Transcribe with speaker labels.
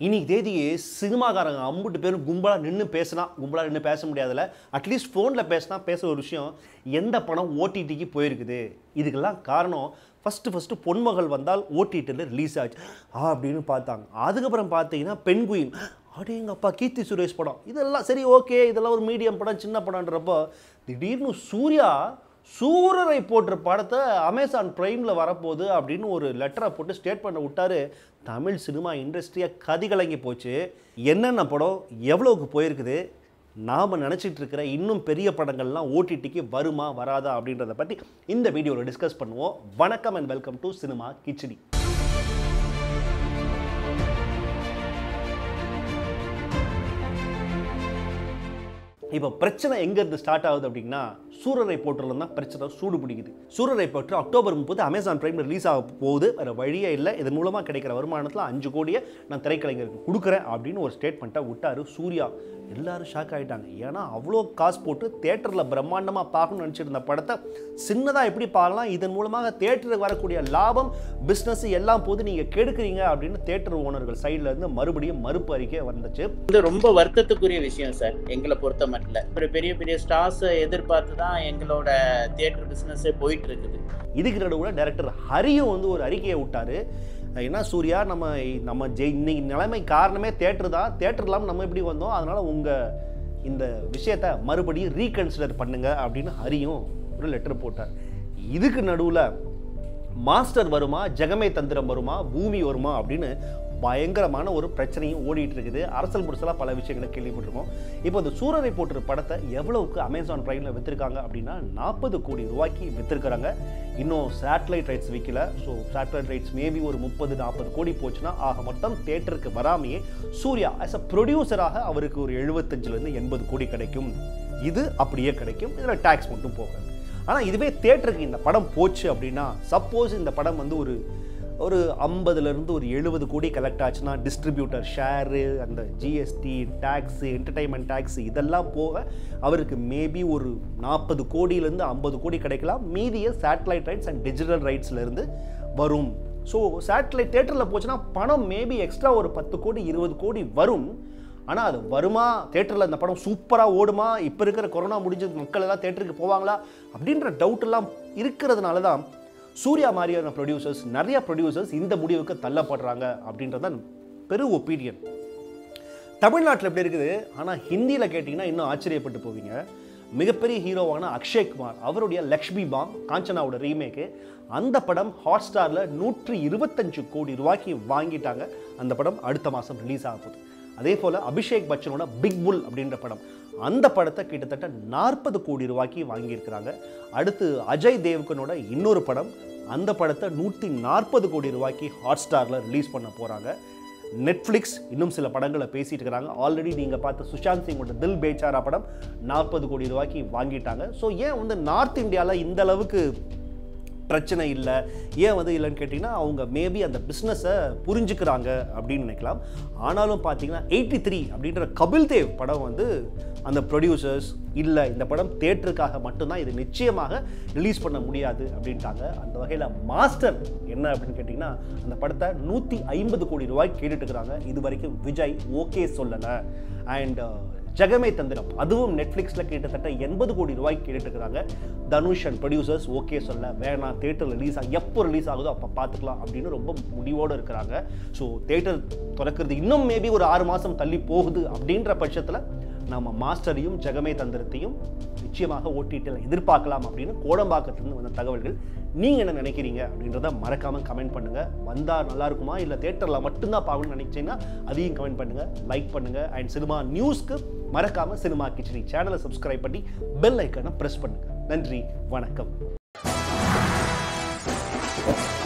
Speaker 1: இன்னைக்கு தேதியே சினிமாக்காரங்க அம்புட்டு பேரும் கும்பலாக நின்று பேசினா கும்பலாக நின்று பேச முடியாதுல அட்லீஸ்ட் ஃபோனில் பேசினா பேச ஒரு விஷயம் எந்த படம் ஓடிடிக்கு போயிருக்குது இதுக்கெல்லாம் காரணம் ஃபஸ்ட்டு ஃபஸ்ட்டு பொன்மகள் வந்தால் ஓடிடியில் ரிலீஸ் ஆச்சு ஆ அப்படின்னு பார்த்தாங்க அதுக்கப்புறம் பார்த்தீங்கன்னா பெண்குயின் அடேங்கப்பா கீர்த்தி சுரேஷ் படம் இதெல்லாம் சரி ஓகே இதெல்லாம் ஒரு மீடியம் படம் சின்ன படம்ன்றப்போ திடீர்னு சூர்யா சூரரை போட்ட படத்தை அமேசான் பிரைமில் வரப்போகுது அப்படின்னு ஒரு லெட்டரை போட்டு ஸ்டேட்மெண்ட்டை விட்டாரு தமிழ் சினிமா இண்டஸ்ட்ரியாக கதிகலங்கி போச்சு என்னென்ன படம் எவ்வளோக்கு போயிருக்குது நாம் நினச்சிட்டு இருக்கிற இன்னும் பெரிய படங்கள்லாம் ஓடிடிக்கு வருமா வராதா அப்படின்றத பற்றி இந்த வீடியோவில் டிஸ்கஸ் பண்ணுவோம் வணக்கம் and welcome to cinema khichdi இப்போ பிரச்சனை எங்கேருந்து ஸ்டார்ட் ஆகுது அப்படின்னா சூரரை போட்டுல தான் பிரச்சனை சூடு பிடிக்குது சூரரை போட்டு அக்டோபர் முப்பது அமேசான் பிரைமில் ரிலீஸ் ஆக போகுது வேறு வழியே இல்லை இதன் மூலமாக கிடைக்கிற வருமானத்தில் அஞ்சு கோடியை நான் திரைக்கலைஞருக்கு கொடுக்குறேன் அப்படின்னு ஒரு ஸ்டேட்மெண்ட்டை விட்டாரு சூர்யா எல்லாரும் ஷாக் ஆகிட்டாங்க ஏன்னா அவ்வளோ காசு போட்டு தேட்டரில் பிரம்மாண்டமாக பார்க்கணும்னு நினச்சிருந்த படத்தை சின்னதாக எப்படி பார்க்கலாம் இதன் மூலமாக தேட்டருக்கு வரக்கூடிய லாபம் பிஸ்னஸ் எல்லாம் போது நீங்கள் கெடுக்குறீங்க அப்படின்னு தேட்டர் ஓனர்கள் சைடில் இருந்து மறுபடியும் மறுப்பு அறிக்கை வந்துச்சு
Speaker 2: இது ரொம்ப வருத்தத்துக்குரிய விஷயம் சார் எங்களை பொறுத்த மட்டும் ஒரு பெரிய பெரிய ஸ்டார்ஸை எதிர்பார்த்து தான் எங்களோட தியேட்டர் பிஸ்னஸே போயிட்டு இருக்குது
Speaker 1: இதுக்கு நடுவில் டைரக்டர் ஹரியும் வந்து ஒரு அறிக்கையை விட்டாரு என்ன சூர்யா நம்ம நம்ம ஜெய் இன்னைக்கு நிலைமை காரணமே தேட்டர் தான் தேட்டர் இல்லாமல் நம்ம எப்படி வந்தோம் அதனால் உங்கள் இந்த விஷயத்தை மறுபடியும் ரீகன்சிடர் பண்ணுங்க அப்படின்னு ஹரியும் ஒரு லெட்டர் போட்டார் இதுக்கு நடுவில் மாஸ்டர் வருமா ஜெகமே தந்திரம் வருமா பூமி வருமா அப்படின்னு பயங்கரமான ஒரு பிரச்சனையும் ஓடிட்டு இருக்குது அரசல் புரசலாக பல விஷயங்களை கேள்விப்பட்டிருக்கோம் இப்போ இந்த சூரரை போட்டுற படத்தை எவ்வளவுக்கு அமேசான் பிரைமில் விற்றுருக்காங்க அப்படின்னா நாற்பது கோடி ரூபாய்க்கு விற்றுருக்காங்க இன்னும் சேட்டலைட் ரைட்ஸ் விற்கல ஸோ சேட்டலைட் ரைட்ஸ் மேபி ஒரு முப்பது நாற்பது கோடி போச்சுன்னா ஆக மொத்தம் தேட்டருக்கு வராமையே சூர்யா ஆஸ் அ ப்ரொடியூசராக அவருக்கு ஒரு எழுபத்தஞ்சிலேருந்து எண்பது கோடி கிடைக்கும் இது அப்படியே கிடைக்கும் இதில் டேக்ஸ் மட்டும் போகாது ஆனால் இதுவே தேட்டருக்கு இந்த படம் போச்சு அப்படின்னா சப்போஸ் இந்த படம் வந்து ஒரு ஒரு ஐம்பதுலேருந்து ஒரு எழுபது கோடி கலெக்ட் ஆச்சுன்னா டிஸ்ட்ரிபியூட்டர் ஷேரு அந்த ஜிஎஸ்டி டேக்ஸு என்டர்டைன்மெண்ட் டேக்ஸ் இதெல்லாம் போக அவருக்கு மேபி ஒரு நாற்பது கோடியிலேருந்து ஐம்பது கோடி கிடைக்கலாம் மீதிய சேட்டலைட் ரைட்ஸ் அண்ட் டிஜிட்டல் ரைட்ஸ்லேருந்து வரும் ஸோ சேட்டலைட் தேட்டரில் போச்சுன்னா பணம் மேபி எக்ஸ்ட்ரா ஒரு பத்து கோடி இருபது கோடி வரும் ஆனால் அது வருமா தேட்டரில் இந்த படம் சூப்பராக ஓடுமா இப்போ இருக்கிற கொரோனா முடிஞ்சது மக்கள் எல்லாம் தேட்டருக்கு போவாங்களா அப்படின்ற டவுட் எல்லாம் இருக்கிறதுனால தான் சூர்யா மாதிரியான ப்ரொடியூசர்ஸ் நிறைய ப்ரொடியூசர்ஸ் இந்த முடிவுக்கு தள்ளப்படுறாங்க அப்படின்றது தான் பெரு ஒப்பீனியன் தமிழ்நாட்டில் எப்படி இருக்குது ஆனால் ஹிந்தியில் கேட்டிங்கன்னா இன்னும் ஆச்சரியப்பட்டு போவீங்க மிகப்பெரிய ஹீரோவான அக்ஷய் குமார் அவருடைய லக்ஷ்மி பாம் காஞ்சனாவோட ரீமேக்கு அந்த படம் ஹாட் ஸ்டாரில் நூற்றி இருபத்தஞ்சு கோடி ரூபாய்க்கு வாங்கிட்டாங்க அந்த படம் அடுத்த மாதம் ரிலீஸ் ஆக போகுது அதே போல் அபிஷேக் பச்சனோட பிக் புல் அப்படின்ற படம் அந்த படத்தை கிட்டத்தட்ட நாற்பது கோடி ரூபாய்க்கு வாங்கியிருக்கிறாங்க அடுத்து அஜய் தேவ்கனோட இன்னொரு படம் அந்த படத்தை நூற்றி நாற்பது கோடி ரூபாய்க்கு ஹாட் ஸ்டாரில் ரிலீஸ் பண்ண போகிறாங்க நெட்ஃப்ளிக்ஸ் இன்னும் சில படங்களை பேசிட்டு இருக்கிறாங்க ஆல்ரெடி நீங்கள் பார்த்த சுஷாந்த் சிங்கோட தில் பேச்சாரா படம் நாற்பது கோடி ரூபாய்க்கு வாங்கிட்டாங்க ஸோ ஏன் வந்து நார்த் இந்தியாவில் இந்த அளவுக்கு பிரச்சனை இல்லை ஏன் வந்து இல்லைன்னு கேட்டிங்கன்னா அவங்க மேபி அந்த பிஸ்னஸை புரிஞ்சுக்கிறாங்க அப்படின்னு நினைக்கலாம் ஆனாலும் பார்த்தீங்கன்னா எயிட்டி த்ரீ அப்படின்ற கபில் தேவ் படம் வந்து அந்த ப்ரொடியூசர்ஸ் இல்லை இந்த படம் தேட்டருக்காக மட்டும்தான் இது நிச்சயமாக ரிலீஸ் பண்ண முடியாது அப்படின்ட்டாங்க அந்த வகையில் மாஸ்டர் என்ன அப்படின்னு கேட்டிங்கன்னா அந்த படத்தை நூற்றி ஐம்பது கோடி ரூபாய் கேட்டுட்டு இருக்கிறாங்க இது வரைக்கும் விஜய் ஓகே சொல்லலை அண்ட் ஜெகமே தந்திரம் அதுவும் நெட்ஃப்ளிக்ஸில் கிட்டத்தட்ட எண்பது கோடி ரூபாய் கேட்டுட்டு இருக்கிறாங்க தனுஷ் அண்ட் ப்ரொடியூசர்ஸ் ஓகே சொல்ல வேணாம் தேட்டர் ரிலீஸ் ஆகும் எப்போ ரிலீஸ் ஆகுதோ அப்போ பார்த்துக்கலாம் அப்படின்னு ரொம்ப முடிவோடு இருக்கிறாங்க ஸோ தேட்டர் திறக்கிறது இன்னும் மேபி ஒரு ஆறு மாதம் தள்ளி போகுது அப்படின்ற பட்சத்தில் நம்ம மாஸ்டரையும் ஜெகமே தந்திரத்தையும் நிச்சயமாக ஓட்டிட்டு எதிர்பார்க்கலாம் அப்படின்னு கோடம்பாக்கத்துலேருந்து வந்த தகவல்கள் நீங்கள் என்ன நினைக்கிறீங்க அப்படின்றத மறக்காமல் கமெண்ட் பண்ணுங்கள் வந்தால் நல்லா இருக்குமா இல்லை தேட்டரில் மட்டும்தான் பார்க்கணும்னு நினைச்சீங்கன்னா அதையும் கமெண்ட் பண்ணுங்கள் லைக் பண்ணுங்கள் அண்ட் சினிமா நியூஸ்க்கு மறக்காமல் சினிமா கிச்சடி சேனலை சப்ஸ்கிரைப் பண்ணி பெல் ஐக்கனை ப்ரெஸ் பண்ணுங்கள் நன்றி வணக்கம்